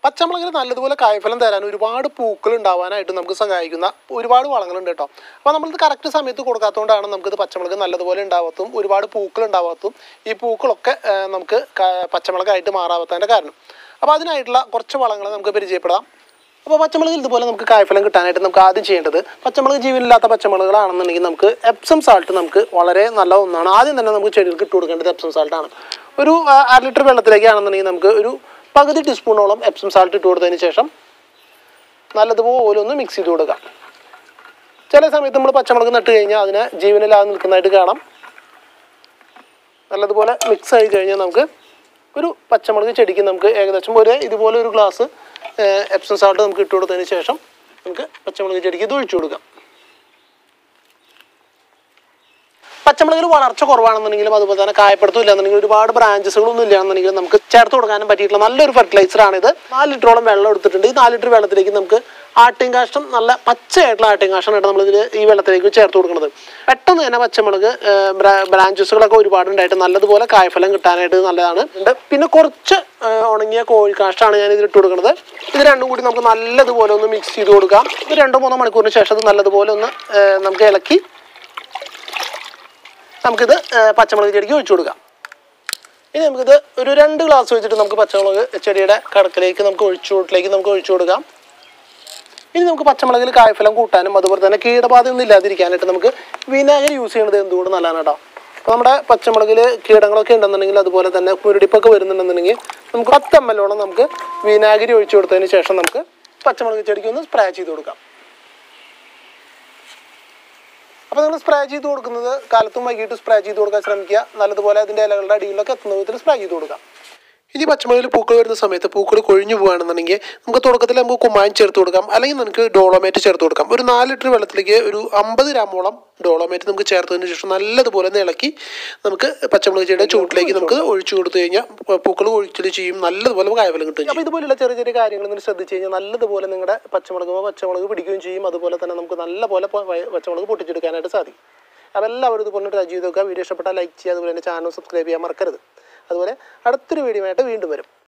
പച്ചമുളകിൽ നല്ലതുപോലെ കായ്ഫലം തരാൻ ഒരുപാട് പൂക്കൾ ഉണ്ടാവാനായിട്ട് നമുക്ക് സഹായിക്കുന്ന ഒരുപാട് വളങ്ങളുണ്ട് കേട്ടോ അപ്പോൾ നമ്മളിത് കറക്റ്റ് സമയത്ത് കൊടുക്കാത്തതുകൊണ്ടാണ് നമുക്കിത് പച്ചമുളക് നല്ലതുപോലെ ഉണ്ടാവാത്തതും ഒരുപാട് പൂക്കൾ ഉണ്ടാവാത്തതും ഈ പൂക്കളൊക്കെ ആ, നമുക്ക് ക- പച്ചമുളകായിട്ട് മാറാവാത്തതിൻ്റെ കാരണം അപ്പോൾ അതിനായിട്ടുള്ള കുറച്ച് വളങ്ങൾ നമുക്ക് പരിചയപ്പെടാം അപ്പോൾ പച്ചമുളകിൽ ഇതുപോലെ നമുക്ക് കായ്ഫലം കിട്ടാനായിട്ട് നമുക്ക് ആദ്യം ചെയ്യേണ്ടത് പച്ചമുളക് ജീവനില്ലാത്ത പച്ചമുളകുകളാണെന്നുണ്ടെങ്കിൽ നമുക്ക് എപ്സം സാൾട്ട് നമുക്ക് വളരെ നല്ല ഒന്നാണ് ആദ്യം തന്നെ നമുക്ക് ചെടികൾക്ക് ഇട്ട് കൊടുക്കേണ്ടത് എപ്സം സാൾട്ടാണ് ഒരു ആ, അര ലിറ്റർ വെള്ളത്തിലേക്കാണെന്നുണ്ടെങ്കിൽ നമുക്ക് ഒരു പകുതി ടീസ്പൂണോളം എപ്സം സാൾട്ട് ഇട്ട് കൊടുത്തതിന് ശേഷം നല്ലതുപോലെ ഒന്ന് മിക്സ് ചെയ്ത് കൊടുക്കാം ചില സമയത്ത് നമ്മൾ പച്ചമുളക് നട്ട് കഴിഞ്ഞാൽ അതിനെ ജീവനില്ലാതെ നിൽക്കുന്നതായിട്ട് കാണാം നല്ലതുപോലെ മിക്സ് ആയി കഴിഞ്ഞാൽ നമുക്ക് ഒരു പച്ചമുളക് ചെടിക്ക് നമുക്ക് ഏകദേശം ഒരു ഇതുപോലെ ഒരു ഗ്ലാസ് എപ്സം സാൾട്ട് നമുക്ക് ഇട്ട് കൊടുത്തതിന് ശേഷം നമുക്ക് പച്ചമുളക് ചെടിക്ക് ഇത് ഒഴിച്ചു കൊടുക്കാം പച്ചമുളകിൽ വളർച്ച കുറവാണെന്നുണ്ടെങ്കിലും അതുപോലെ തന്നെ കായപ്പെടുത്തും ഇല്ലാന്നുണ്ടെങ്കിൽ ഒരുപാട് ബ്രാഞ്ചസുകളൊന്നും ഇല്ലാന്നുണ്ടെങ്കിലും നമുക്ക് ചേർത്ത് കൊടുക്കാനും പറ്റിയിട്ടുള്ള നല്ലൊരു ഫെർട്ടിലൈസർ ആണ് ഇത് നാല് ലിറ്ററോളം വെള്ളം എടുത്തിട്ടുണ്ട് ഈ നാല് ലിറ്റർ വെള്ളത്തിലേക്ക് നമുക്ക് ആട്ടിൻ കാഷ്ടം നല്ല പച്ചയായിട്ടുള്ള ആട്ടിൻ കാഷ്ടമാണ് നമ്മൾ ഇതിൽ ഈ വെള്ളത്തിലേക്ക് ചേർത്ത് കൊടുക്കുന്നത് പെട്ടെന്ന് തന്നെ പച്ചമുളക് ബ്രാഞ്ചസുകളൊക്കെ ഒരുപാട് ഉണ്ടായിട്ട് നല്ലതുപോലെ കായ്ഫലം കിട്ടാനായിട്ട് നല്ലതാണ് ഉണ്ട് പിന്നെ കുറച്ച് ആ, ഉണങ്ങിയ കോഴിക്കാഷ്ടമാണ് ഞാൻ ഇതിൽ ഇട്ട് കൊടുക്കുന്നത് ഇത് രണ്ടും കൂടി നമുക്ക് നല്ലതുപോലെ ഒന്ന് മിക്സ് ചെയ്ത് കൊടുക്കാം ഒരു രണ്ടോ മൂന്നോ മണിക്കൂറിന് ശേഷം ഇത് നല്ലതുപോലെ ഒന്ന് ആ, നമുക്ക് ഇളക്കി നമുക്കിത് ആ, പച്ചമുളക് ചെടിക്ക് ഒഴിച്ചു കൊടുക്കാം ഇനി നമുക്കിത് ഒരു രണ്ട് ഗ്ലാസ് വെച്ചിട്ട് നമുക്ക് പച്ചമുളക് ചെടിയുടെ കടക്കിലേക്ക് നമുക്ക് ഒഴിച്ചോട്ടിലേക്ക് നമുക്ക് ഒഴിച്ചു കൊടുക്കാം ഇനി നമുക്ക് പച്ചമുളകിൽ കായ്ഫലം കൂട്ടാനും അതുപോലെ തന്നെ കീടബാധയൊന്നും ഇല്ലാതിരിക്കാനായിട്ട് നമുക്ക് വിനാഗിരി യൂസ് ചെയ്യുന്നത് എന്തുകൊണ്ട് നല്ലതാണ് കേട്ടോ അപ്പോൾ നമ്മുടെ പച്ചമുളകിൽ കീടങ്ങളൊക്കെ ഉണ്ടെന്നുണ്ടെങ്കിൽ അതുപോലെ തന്നെ കുരുടിപ്പൊക്കെ വരുന്നുണ്ടെന്നുണ്ടെങ്കിൽ നമുക്ക് പത്ത് എം എല്ലോളം നമുക്ക് വിനാഗിരി ഒഴിച്ചു കൊടുത്തതിന് ശേഷം നമുക്ക് പച്ചമുളക് ചെടിക്ക് ഒന്ന് സ്പ്രേ ചെയ്ത് കൊടുക്കാം അപ്പോൾ നിങ്ങൾ സ്പ്രേ ചെയ്ത് കൊടുക്കുന്നത് കാലത്തും വൈകിട്ട് സ്പ്രേ ചെയ്ത് കൊടുക്കാൻ ശ്രമിക്കുക നല്ലതുപോലെ അതിൻ്റെ ഇലകളുടെ അടിയിലൊക്കെ എത്തുന്ന വിധത്തിൽ സ്പ്രേ ചെയ്ത് കൊടുക്കാം ഇനി പച്ചമുളകിൽ പൂക്കൾ വരുന്ന സമയത്ത് പൂക്കൾ കൊഴിഞ്ഞു പോകുകയാണെന്നുണ്ടെങ്കിൽ നമുക്ക് തുടക്കത്തിൽ നമുക്ക് കുമ്മായം ചേർത്ത് കൊടുക്കാം അല്ലെങ്കിൽ നമുക്ക് ഡോളോമേറ്റ് ചേർത്ത് കൊടുക്കാം ഒരു നാല് ലിറ്റർ വെള്ളത്തിലേക്ക് ഒരു അമ്പത് ഗ്രാമോളം ഡോളോമേറ്റ് നമുക്ക് ചേർത്തതിന് ശേഷം നല്ലതുപോലെ ഒന്ന് ഇളക്കി നമുക്ക് പച്ചമുളക് ചെടിയുടെ ചൂട്ടിലേക്ക് നമുക്ക് ഒഴിച്ചു കൊടുത്തു കഴിഞ്ഞാൽ പൂക്കൾ ഒഴിച്ചിട്ട് ചെയ്യും നല്ലതുപോലെ കായഫലം കിട്ടും അപ്പോൾ ഇതുപോലുള്ള ചെറിയ ചെറിയ കാര്യങ്ങൾ നിങ്ങൾ ശ്രദ്ധിച്ച് കഴിഞ്ഞാൽ നല്ലതുപോലെ നിങ്ങളുടെ പച്ചമുളക് പച്ചമുളക് പിടിക്കുകയും ചെയ്യും അതുപോലെ തന്നെ നമുക്ക് നല്ലപോലെ പ- പച്ചമുളക് പൊട്ടിച്ചെടുക്കാനായിട്ട് സാധിക്കും അപ്പോൾ എല്ലാവരും ഇതുപോലെ ട്രൈ ചെയ്ത് നോക്കുക വീഡിയോ ഇഷ്ടപ്പെട്ടാൽ ലൈക്ക് ചെയ്യുക അതുപോലെ തന്നെ ചാനൽ സബ്സ്ക്രൈബ് ചെയ്യാൻ മറക്കരുത് അതുപോലെ അടുത്തൊരു വീഡിയോ ആയിട്ട് വീണ്ടും വരും